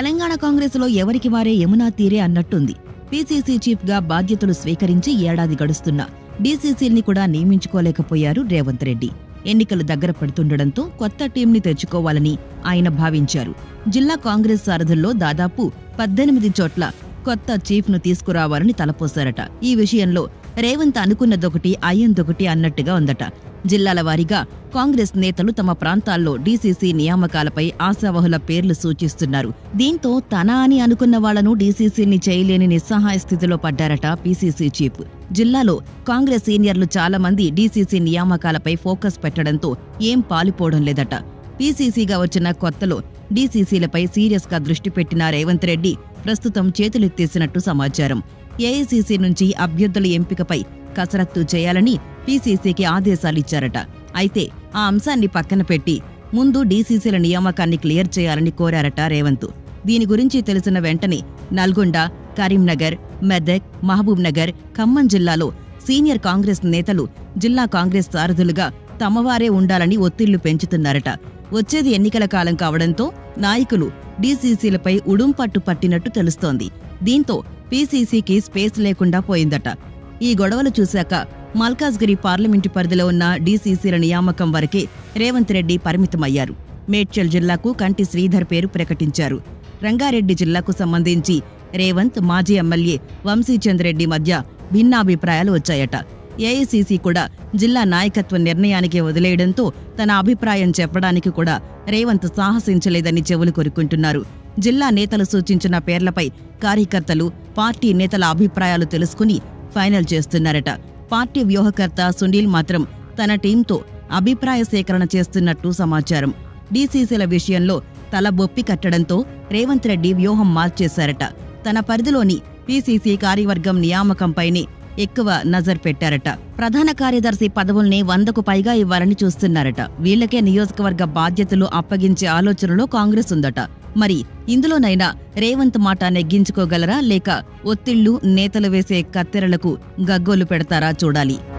తెలంగాణ కాంగ్రెస్ లో ఎవరికి వారే యమునా తీరే అన్నట్టుంది పీసీసీ చీఫ్ గా బాధ్యతలు స్వీకరించి ఏడాది గడుస్తున్నా డీసీసీల్ని కూడా నియమించుకోలేకపోయారు రేవంత్ రెడ్డి ఎన్నికలు దగ్గర పడుతుండటంతో కొత్త టీంని తెచ్చుకోవాలని ఆయన భావించారు జిల్లా కాంగ్రెస్ సారథుల్లో దాదాపు పద్దెనిమిది చోట్ల కొత్త చీఫ్ను తీసుకురావాలని తలపోశారట ఈ విషయంలో రేవంత్ అనుకున్నదొకటి అయ్యిందొకటి అన్నట్టుగా ఉందట జిల్లాల వారీగా కాంగ్రెస్ నేతలు తమ ప్రాంతాల్లో డీసీసీ నియామకాలపై ఆశావహుల పేర్లు సూచిస్తున్నారు దీంతో తన అని అనుకున్న వాళ్లను డీసీసీని చేయలేని నిస్సహాయ స్థితిలో పడ్డారట పీసీసీ చీఫ్ జిల్లాలో కాంగ్రెస్ సీనియర్లు చాలా మంది డీసీసీ నియామకాలపై ఫోకస్ పెట్టడంతో ఏం పాలుపోవడం లేదట పీసీసీగా వచ్చిన కొత్తలో డీసీసీలపై సీరియస్ గా దృష్టి పెట్టిన రేవంత్ రెడ్డి ప్రస్తుతం చేతులెత్తేసినట్టు సమాచారం ఏఐసీసీ నుంచి అభ్యర్థుల ఎంపికపై కసరత్తు చేయాలని పీసీసీకి ఆదేశాలిచ్చారట అయితే ఆ అంశాన్ని పక్కన పెట్టి ముందు డీసీసీల నియామకాన్ని క్లియర్ చేయాలని కోరారట రేవంత్ దీని గురించి తెలిసిన వెంటనే నల్గొండ కరీంనగర్ మెదక్ మహబూబ్ నగర్ ఖమ్మం జిల్లాలో సీనియర్ కాంగ్రెస్ నేతలు జిల్లా కాంగ్రెస్ సారథులుగా తమవారే ఉండాలని ఒత్తిళ్లు పెంచుతున్నారట వచ్చేది ఎన్నికల కాలం కావడంతో నాయకులు డీసీసీలపై ఉడుంపట్టు పట్టినట్టు తెలుస్తోంది దీంతో పీసీసీకి స్పేస్ లేకుండా పోయిందట ఈ గొడవలు చూశాక మల్కాజ్గిరి పార్లమెంటు పరిధిలో ఉన్న డీసీసీల నియామకం వరకే రేవంత్ రెడ్డి పరిమితమయ్యారు మేడ్చల్ జిల్లాకు కంటి శ్రీధర్ పేరు ప్రకటించారు రంగారెడ్డి జిల్లాకు సంబంధించి రేవంత్ మాజీ ఎమ్మెల్యే వంశీచంద్రెడ్డి మధ్య భిన్నాభిప్రాయాలు వచ్చాయట ఏఐసీసీ కూడా జిల్లా నాయకత్వ నిర్ణయానికి వదిలేయడంతో తన అభిప్రాయం చెప్పడానికి కూడా రేవంత్ సాహసించలేదని చెవులు కొరుకుంటున్నారు జిల్లా నేతలు సూచించిన పేర్లపై కార్యకర్తలు పార్టీ నేతల అభిప్రాయాలు తెలుసుకుని ఫైనల్ చేస్తున్నారట పార్టీ వ్యూహకర్త సునీల్ మాత్రం తన టీంతో అభిప్రాయ సేకరణ చేస్తున్నట్టు సమాచారం డీసీసీల విషయంలో తల బొప్పి కట్టడంతో రేవంత్ రెడ్డి వ్యూహం మార్చేశారట తన పరిధిలోని పీసీసీ కార్యవర్గం నియామకంపైనే ఎక్కువ నజర్ పెట్టారట ప్రధాన కార్యదర్శి పదవుల్ని వందకు పైగా ఇవ్వాలని చూస్తున్నారట వీళ్లకే నియోజకవర్గ బాధ్యతలు అప్పగించే ఆలోచనలో కాంగ్రెస్ ఉందట మరి ఇందులోనైనా రేవంత్ మాట నెగ్గించుకోగలరా లేక ఒత్తిళ్లు నేతలు వేసే కత్తెరలకు గగ్గోలు పెడతారా చూడాలి